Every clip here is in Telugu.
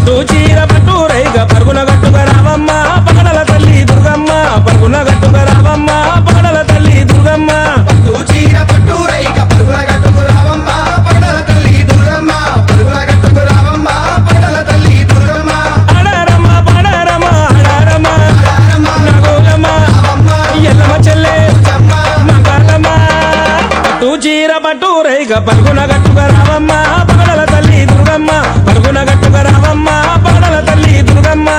పట్టు చీర పట్టు రైగ పరుగున గట్టుగా రావమ్మ పగడల తల్లి దుర్గమ్మ పరుగున గట్టుగా రావమ్మ పగడల తల్లి దుర్గమ్మ పట్టు చీర పట్టు రైక పరుగుల గట్టుకు రావమ్మ పగడల తల్లి దుర్గమ్మ పరుగుల గట్టుకు రావమ్మ పగడల తల్లి దుర్గమ్మ అడారమ్మ పడారమ్మ అడారమ్మ ఆడారమ్మ నగోలమ్మ రావమ్మ ఎల్లమ్మ చెల్లె చెమ్మ మంగళమ్మ పట్టు చీర పట్టు రైగ పరుగున గట్టుగా రావమ్మ పగడల తల్లి దుర్గమ్మ పరుగున గట్టుగా రావమ్మ పగడల తల్లి దుర్గమ్మ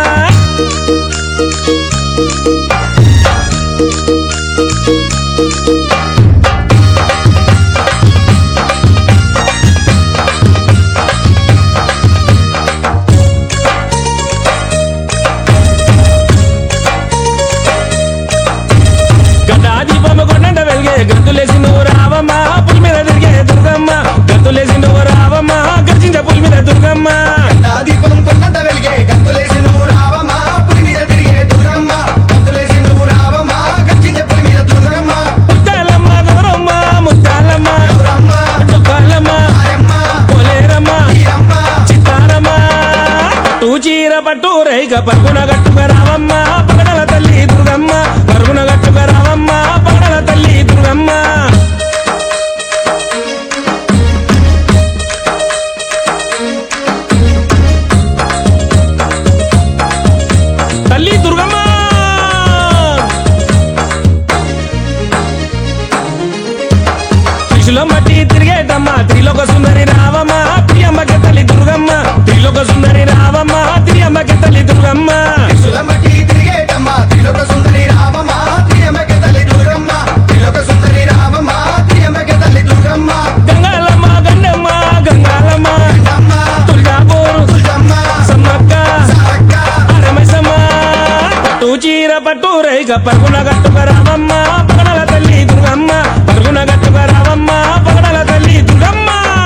గడ్డాదీపము కొండంట వెలిగే గంతులేసి నువ్వు రావమ్మ పులి మీద తిరిగే దుర్గమ్మ గంతులేసి నువ్వు రావమ్మ గర్జించ పులి మీద దుర్గమ్మ నా దీపం కొన్నంత వెలిగే గంతులేసి నువ్వు రావమ్మ పులి మీద తిరిగే దుర్గమ్మ గంతులేసి నువ్వు రావమ్మ గచ్చించే పులి మీద దుర్గమ్మ ముత్తాలమ్మ గౌరమ్మ ముత్తాలమ్మ దుర్గమ్మ దుఃఖాలమ్మ ఆయమ్మ పోలేరమ్మ ఈరమ్మ చిత్తారమ్మ పట్టు చీర పట్టు రైగ పరుగున గట్టుగా రావమ్మ పగడల తల్లి దుర్గమ్మ పరుగున గట్టుగా రావమ్మ పగడల తల్లి దుర్గమ్మ తల్లి దుర్గమ్మ త్రిశూలం బట్టి తిరిగేటమ్మ త్రిలోక సుందరి రావమ్మ ప్రియమ్మకి తల్లి దుర్గమ్మ త్రిలోక సుందరి రావమ్మ ప్రియమ్మకి తల్లి దుర్గమ్మ సులమటి తిరిగేటమ్మ త్రిలోక సుందరి రామమ్మ త్రియమ్మకి తల్లి దుర్గమ్మ త్రిలోక సుందరి రామమ్మ త్రియమ్మకి తల్లి దుర్గమ్మ గంగాలమ్మ గండమ్మ గంగాలమ్మ అమ్మ తుల్జాపూరు దుర్గమ్మ సమ్మక్క సారక్క రమేశమ్మ పట్టు చీర పట్టు రైగ పరుగున గట్టుక రావమ్మ పగడల తల్లి దుర్గమ్మ పరుగున గట్టుక రావమ్మ పగడల తల్లి దుర్గమ్మ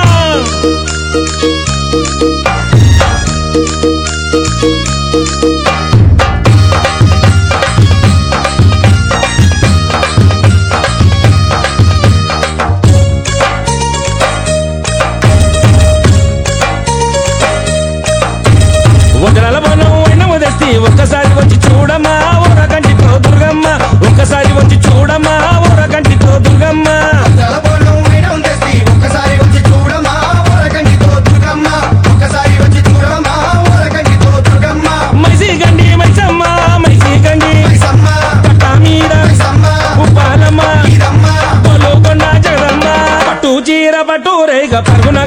వజ్రాల బోనం ఎన్నము తెస్తి ఒక్కసారి వచ్చి చూడమ్మా ఊర కంటితో దుర్గమ్మ ఒక్కసారి వచ్చి చూడమ్మా ఊర కంటితో దుర్గమ్మ జలబోనం వేయడం తెసి ఒక్కసారి వచ్చి చూడమ్మా ఊరకంటితో దుర్గమ్మ ఒక్కసారి వచ్చి చూడమ్మా ఊరకంటితో దుర్గమ్మ మైసి గండి మైసమ్మ మైసి గండి మైసమ్మ కట్ట మీద మైసమ్మ ఉప్పాలమ్మ ఈరమ్మ పొలుకొండ జగదమ్మ పట్టు చీర పట్టు రేగ పరుగున